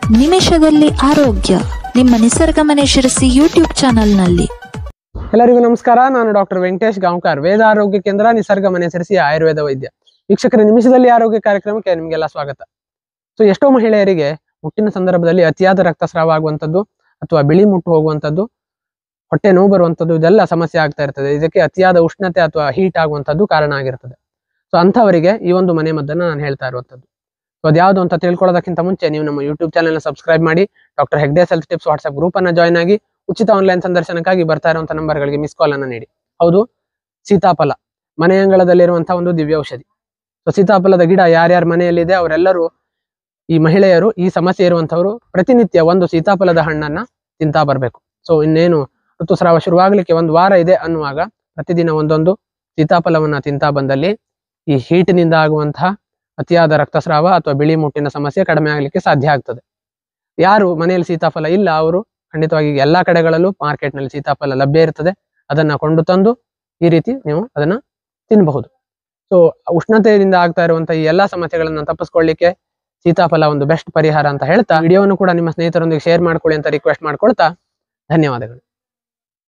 ನಿಮಿಷದಲ್ಲಿ ಆರೋಗ್ಯ ನಿಮ್ಮ ನಿಸರ್ಗ ಮನೆ ಶಿರಸಿ ಯೂಟ್ಯೂಬ್ ಚಾನೆಲ್ನಲ್ಲಿ ಎಲ್ಲರಿಗೂ ನಮಸ್ಕಾರ ನಾನು ಡಾಕ್ಟರ್ ವೆಂಕಟೇಶ್ ಗಾಂವ್ಕರ್ ವೇದ ಆರೋಗ್ಯ ಕೇಂದ್ರ ನಿಸರ್ಗ ಮನೆ ಸೇರಿಸಿ ಆಯುರ್ವೇದ ವೈದ್ಯ ವೀಕ್ಷಕರ ನಿಮಿಷದಲ್ಲಿ ಆರೋಗ್ಯ ಕಾರ್ಯಕ್ರಮಕ್ಕೆ ನಿಮಗೆಲ್ಲ ಸ್ವಾಗತ ಸೊ ಎಷ್ಟೋ ಮಹಿಳೆಯರಿಗೆ ಮುಟ್ಟಿನ ಸಂದರ್ಭದಲ್ಲಿ ಅತಿಯಾದ ರಕ್ತಸ್ರಾವ ಆಗುವಂಥದ್ದು ಅಥವಾ ಬಿಳಿ ಮುಟ್ಟು ಹೋಗುವಂಥದ್ದು ಹೊಟ್ಟೆ ನೋವು ಬರುವಂಥದ್ದು ಇದೆಲ್ಲ ಸಮಸ್ಯೆ ಆಗ್ತಾ ಇರ್ತದೆ ಇದಕ್ಕೆ ಅತಿಯಾದ ಉಷ್ಣತೆ ಅಥವಾ ಹೀಟ್ ಆಗುವಂಥದ್ದು ಕಾರಣ ಆಗಿರ್ತದೆ ಸೊ ಅಂಥವರಿಗೆ ಈ ಒಂದು ಮನೆ ಮದ್ದನ್ನು ನಾನು ಹೇಳ್ತಾ ಇರುವಂಥದ್ದು ಸೊ ಅದ್ಯಾವುದು ಅಂತ ತಿಳ್ಕೊಳ್ಳೋದಕ್ಕಿಂತ ಮುಂಚೆ ನೀವು ನಮ್ಮ ಯೂಟ್ಯೂಬ್ ಚಾನೆಲ್ನ ಸಬ್ಸ್ಕ್ರೈಬ್ ಮಾಡಿ doctor Hegde's health tips WhatsApp group ಅನ್ನ ಜಾಯ್ನ್ ಆಗಿ ಉಚಿತ ಆನ್ಲೈನ್ ಸಂದರ್ಶನಕ್ಕಾಗಿ ಬರ್ತಾ ಇರುವಂತಹ ನಂಬರ್ಗಳಿಗೆ ಮಿಸ್ ಕಾಲ್ ಅನ್ನ ನೀಡಿ ಹೌದು ಸೀತಾಫಲ ಮನೆ ಅಂಗಳದಲ್ಲಿರುವಂತಹ ಒಂದು ದಿವ್ಯ ಔಷಧಿ ಸೊ ಸೀತಾಫಲದ ಗಿಡ ಯಾರ್ಯಾರ ಮನೆಯಲ್ಲಿದೆ ಅವರೆಲ್ಲರೂ ಈ ಮಹಿಳೆಯರು ಈ ಸಮಸ್ಯೆ ಇರುವಂತವರು ಪ್ರತಿನಿತ್ಯ ಒಂದು ಸೀತಾಫಲದ ಹಣ್ಣನ್ನ ತಿಂತಾ ಬರಬೇಕು ಸೊ ಇನ್ನೇನು ಋತುಸ್ರಾವ ಶುರುವಾಗ್ಲಿಕ್ಕೆ ಒಂದು ವಾರ ಇದೆ ಅನ್ನುವಾಗ ಪ್ರತಿದಿನ ಒಂದೊಂದು ಸೀತಾಫಲವನ್ನ ತಿಂತಾ ಬಂದಲ್ಲಿ ಈ ಹೀಟಿನಿಂದ ಆಗುವಂತಹ ಅತಿಯಾದ ರಕ್ತಸ್ರಾವ ಅಥವಾ ಬಿಳಿ ಮುಟ್ಟಿನ ಸಮಸ್ಯೆ ಕಡಿಮೆ ಆಗಲಿಕ್ಕೆ ಸಾಧ್ಯ ಆಗ್ತದೆ ಯಾರು ಮನೆಯಲ್ಲಿ ಸೀತಾಫಲ ಇಲ್ಲ ಅವರು ಖಂಡಿತವಾಗಿ ಎಲ್ಲಾ ಕಡೆಗಳಲ್ಲೂ ಮಾರ್ಕೆಟ್ ನಲ್ಲಿ ಸೀತಾಫಲ ಲಭ್ಯ ಇರ್ತದೆ ಅದನ್ನ ಕೊಂಡು ತಂದು ಈ ರೀತಿ ನೀವು ಅದನ್ನ ತಿನ್ನಬಹುದು ಸೊ ಉಷ್ಣತೆಯಿಂದ ಆಗ್ತಾ ಇರುವಂತಹ ಈ ಎಲ್ಲಾ ಸಮಸ್ಯೆಗಳನ್ನ ತಪ್ಪಿಸ್ಕೊಳ್ಳಿಕ್ಕೆ ಸೀತಾಫಲ ಒಂದು ಬೆಸ್ಟ್ ಪರಿಹಾರ ಅಂತ ಹೇಳ್ತಾ ವಿಡಿಯೋವನ್ನು ಕೂಡ ನಿಮ್ಮ ಸ್ನೇಹಿತರೊಂದಿಗೆ ಶೇರ್ ಮಾಡ್ಕೊಳ್ಳಿ ಅಂತ ರಿಕ್ವೆಸ್ಟ್ ಮಾಡ್ಕೊಳ್ತಾ ಧನ್ಯವಾದಗಳು